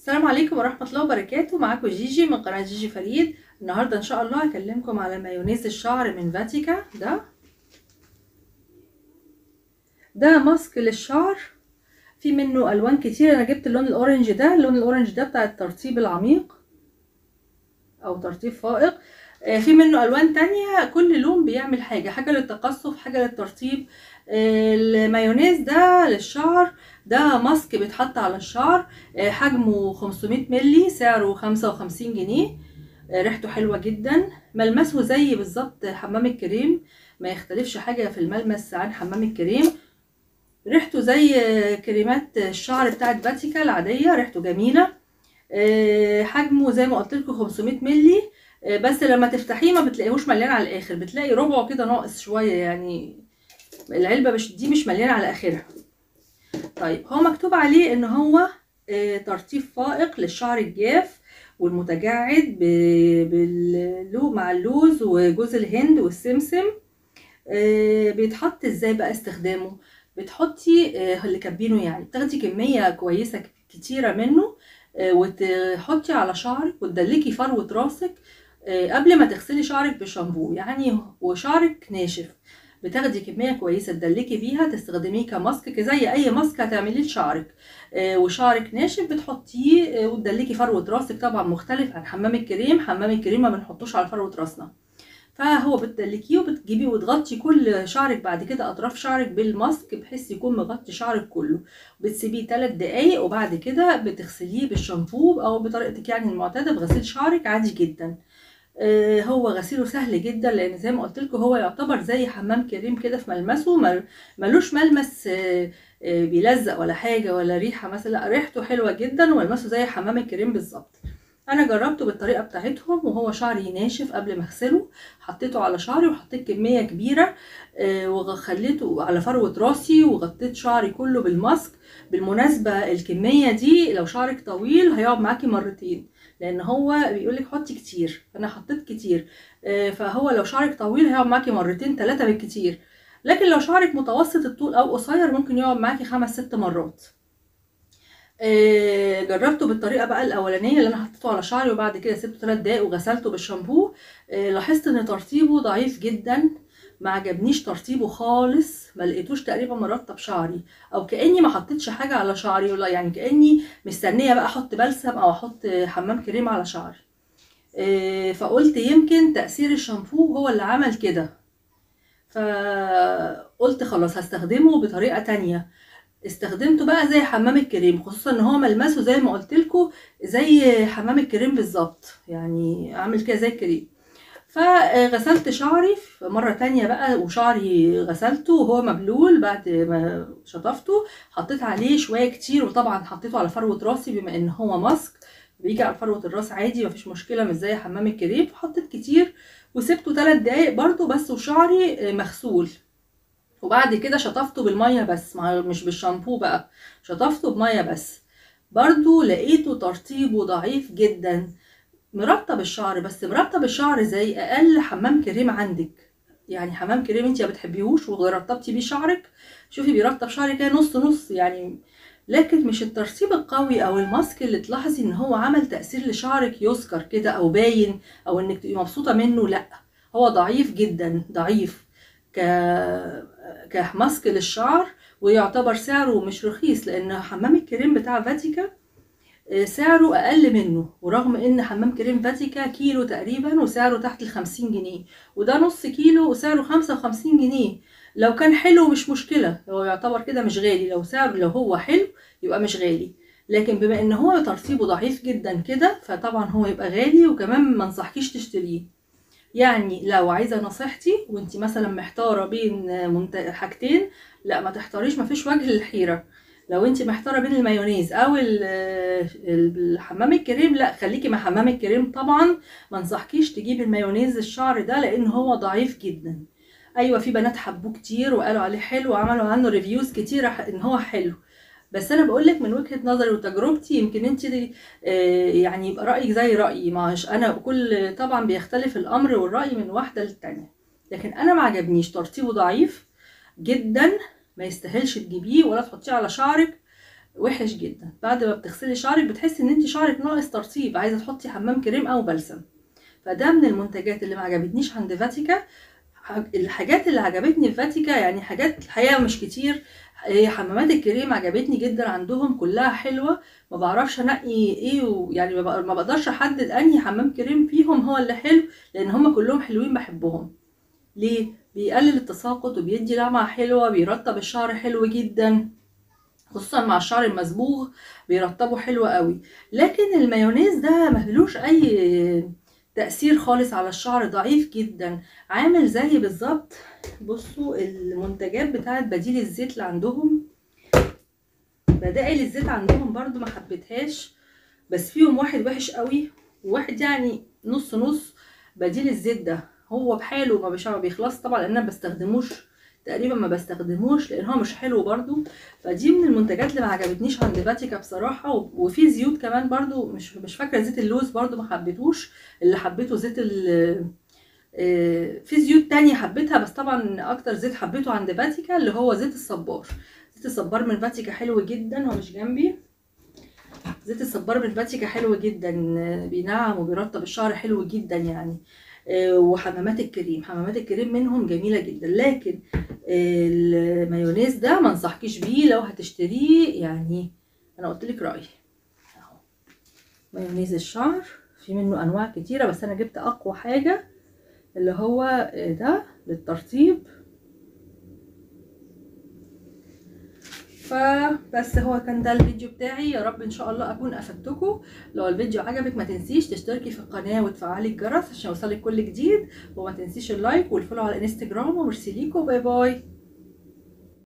السلام عليكم ورحمة الله وبركاته معاكم جيجي من قناة جيجي فريد النهاردة ان شاء الله هكلمكم على مايونيز الشعر من فاتيكا ده ده ماسك للشعر في منه الوان كتير انا جبت اللون الاورنج ده اللون الاورنج ده بتاع الترطيب العميق او ترطيب فائق آه، في منه الوان تانية كل لون بيعمل حاجة حاجة للتقصف حاجة للترطيب آه، المايونيز ده للشعر ده ماسك بيتحط على الشعر آه، حجمه 500 ملي سعره 55 جنيه آه، ريحته حلوة جدا ملمسه زي بالظبط حمام الكريم ما يختلفش حاجة في الملمس عن حمام الكريم ريحته زي آه، كريمات الشعر بتاعت فاتيكا العادية ريحته جميلة آه، حجمه زي ما قلت لكم 500 ملي آه، بس لما تفتحيه ما بتلاقيهوش مليان على الاخر بتلاقي ربعه كده ناقص شوية يعني العلبة مش دي مش مليانة على اخرها طيب هو مكتوب عليه ان هو آه، ترطيب فائق للشعر الجاف والمتجعد ب- باللو مع اللوز وجوز الهند والسمسم آه، بيتحط ازاي بقى استخدامه بتحطي آه، اللي كاتبينه يعني بتاخدي كمية كويسة كتيرة منه آه، وتحطي على شعرك وتدلكي فروة راسك آه، قبل ما تغسلي شعرك بشامبو يعني وشعرك ناشف بتاخدي كمية كويسة تدلكي بيها تستخدميه كماسك زي أي ماسك هتعمليه لشعرك آه، وشعرك ناشف بتحطيه آه، وتدلكي فروة راسك طبعا مختلف عن حمام الكريم حمام الكريم ما بنحطوش على فروة راسنا فهو بتدلكيه وبتجيبيه وتغطي كل شعرك بعد كده اطراف شعرك بالماسك بحيث يكون مغطي شعرك كله بتسيبيه 3 دقايق وبعد كده بتغسليه بالشامبو او بطريقتك يعني المعتاده بغسيل شعرك عادي جدا آه، هو غسيله سهل جدا لان زي ما قلت لكم هو يعتبر زي حمام كريم كده في ملمسه مل- ملوش ملمس آه، آه، بيلزق ولا حاجه ولا ريحه مثلا لا ريحته حلوه جدا وملمسه زي حمام الكريم بالظبط انا جربته بالطريقه بتاعتهم وهو شعري ناشف قبل ما اغسله حطيته على شعري وحطيت كميه كبيره آه، وخليته على فروه راسي وغطيت شعري كله بالماسك بالمناسبه الكميه دي لو شعرك طويل هيقعد معاكي مرتين لان هو بيقولك حطي كتير انا حطيت كتير آه، فهو لو شعرك طويل هيقعد معاكي مرتين ثلاثه بالكتير لكن لو شعرك متوسط الطول او قصير ممكن يقعد معاكي خمس ست مرات آه، جربته بالطريقه بقى الاولانيه اللي انا حطيته على شعري وبعد كده سبته 3 دقايق وغسلته بالشامبو آه، لاحظت ان ترطيبه ضعيف جدا ما عجبنيش ترطيبه خالص ما لقيتوش تقريبا مرطب شعري او كاني ما حطيتش حاجه على شعري ولا يعني كاني مستنيه بقى احط بلسم او احط حمام كريم على شعري آه، فقلت يمكن تاثير الشامبو هو اللي عمل كده فقلت خلاص هستخدمه بطريقه تانية استخدمته بقى زي حمام الكريم خصوصا ان هو ملمسه زي ما قلت لكم زي حمام الكريم بالظبط يعني عامل كده زي الكريم فغسلت شعري في مرة تانية بقى وشعري غسلته وهو مبلول بعد ما شطفته حطيت عليه شوية كتير وطبعا حطيته على فروة راسي بما ان هو ماسك بيجي على فروة الراس عادي مفيش مشكلة مش زي حمام الكريم فحطيت كتير وسبته تلات دقايق برضو بس وشعري مغسول وبعد كده شطفته بالميه بس مع- مش بالشامبو بقى شطفته بميه بس برضو لقيته ترطيبه ضعيف جدا مرطب الشعر بس مرطب الشعر زي اقل حمام كريم عندك يعني حمام كريم انت ما بتحبيهوش ورطبتي بيه شعرك شوفي بيرطب شعرك كده نص نص يعني لكن مش الترطيب القوي او الماسك اللي تلاحظي ان هو عمل تأثير لشعرك يسكر كده او باين او انك تبقي مبسوطة منه لا هو ضعيف جدا ضعيف ك كماسك للشعر ويعتبر سعره مش رخيص لان حمام الكريم بتاع فاتيكا آه، سعره اقل منه ورغم ان حمام كريم فاتيكا كيلو تقريبا وسعره تحت الخمسين جنيه وده نص كيلو وسعره خمسة وخمسين جنيه لو كان حلو مش مشكلة هو يعتبر كده مش غالي لو سعره لو هو حلو يبقى مش غالي لكن بما ان هو ترطيبه ضعيف جدا كده فطبعا هو يبقى غالي وكمان ما انصحكيش تشتريه يعني لو عايزه نصيحتي وانت مثلا محتاره بين منت- حاجتين لا ما تحتاريش ما فيش وجه للحيره لو انت محتاره بين المايونيز او ال- ال- الحمام الكريم لا خليكي مع حمام الكريم طبعا ما انصحكيش تجيبي المايونيز الشعر ده لان هو ضعيف جدا ايوه في بنات حبوه كتير وقالوا عليه حلو وعملوا عنه ريفيوز كتير ان هو حلو بس انا بقول لك من وجهة نظري وتجربتي يمكن انت آه، يعني يبقى رايك زي رايي مش انا كل طبعا بيختلف الامر والراي من واحده للتانيه لكن انا ما عجبنيش ترطيبه ضعيف جدا ما يستاهلش تجيبيه ولا تحطيه على شعرك وحش جدا بعد ما بتغسلي شعرك بتحسي ان انت شعرك ناقص ترطيب عايزه تحطي حمام كريم او بلسم فده من المنتجات اللي ما عجبتنيش عند فاتيكا الحاجات اللي عجبتني في فاتيكا يعني حاجات الحقيقه مش كتير هي حمامات الكريم عجبتني جدا عندهم كلها حلوه ما بعرفش انقي ايه ويعني ما بقدرش احدد انهي حمام كريم فيهم هو اللي حلو لان هم كلهم حلوين بحبهم ليه بيقلل التساقط وبيدي لمعه حلوه بيرطب الشعر حلو جدا خصوصا مع الشعر المصبوغ بيرطبه حلو قوي لكن المايونيز ده ملوش اي تأثير خالص على الشعر ضعيف جدا عامل زي بالظبط بصوا المنتجات بتاعت بديل الزيت اللي عندهم بدائل الزيت عندهم برضو ما حبيتهاش بس فيهم واحد وحش قوي وواحد يعني نص نص بديل الزيت ده هو بحاله ما بيش- ما بيخلص طبعا لان انا بستخدموش تقريبا ما بستخدموش لان هو مش حلو برضو فدي من المنتجات اللي ما عجبتنيش عند فاتيكا بصراحه و- وفي زيوت كمان برضو مش مش فاكره زيت اللوز برضو ما حبيتوش اللي حبيته زيت ال آه، في زيوت تانية حبيتها بس طبعا اكتر زيت حبيته عند فاتيكا اللي هو زيت الصبار زيت الصبار من فاتيكا حلو جدا هو مش جنبي زيت الصبار من فاتيكا حلو جدا آه، بينعم وبيرطب الشعر حلو جدا يعني آه، وحمامات الكريم حمامات الكريم منهم جميله جدا لكن آه، المايونيز ده ما انصحكيش بيه لو هتشتريه يعني انا قلت لك رايي اهو مايونيز الشعر في منه انواع كتيره بس انا جبت اقوى حاجه اللي هو آه، ده للترطيب فبس هو كان ده الفيديو بتاعي يا رب ان شاء الله اكون افدتكم لو الفيديو عجبك ما تنسيش تشتركي في القناه وتفعلي الجرس عشان يوصلك كل جديد وما تنسيش اللايك والفولو على الانستجرام وميرسي ليكم باي باي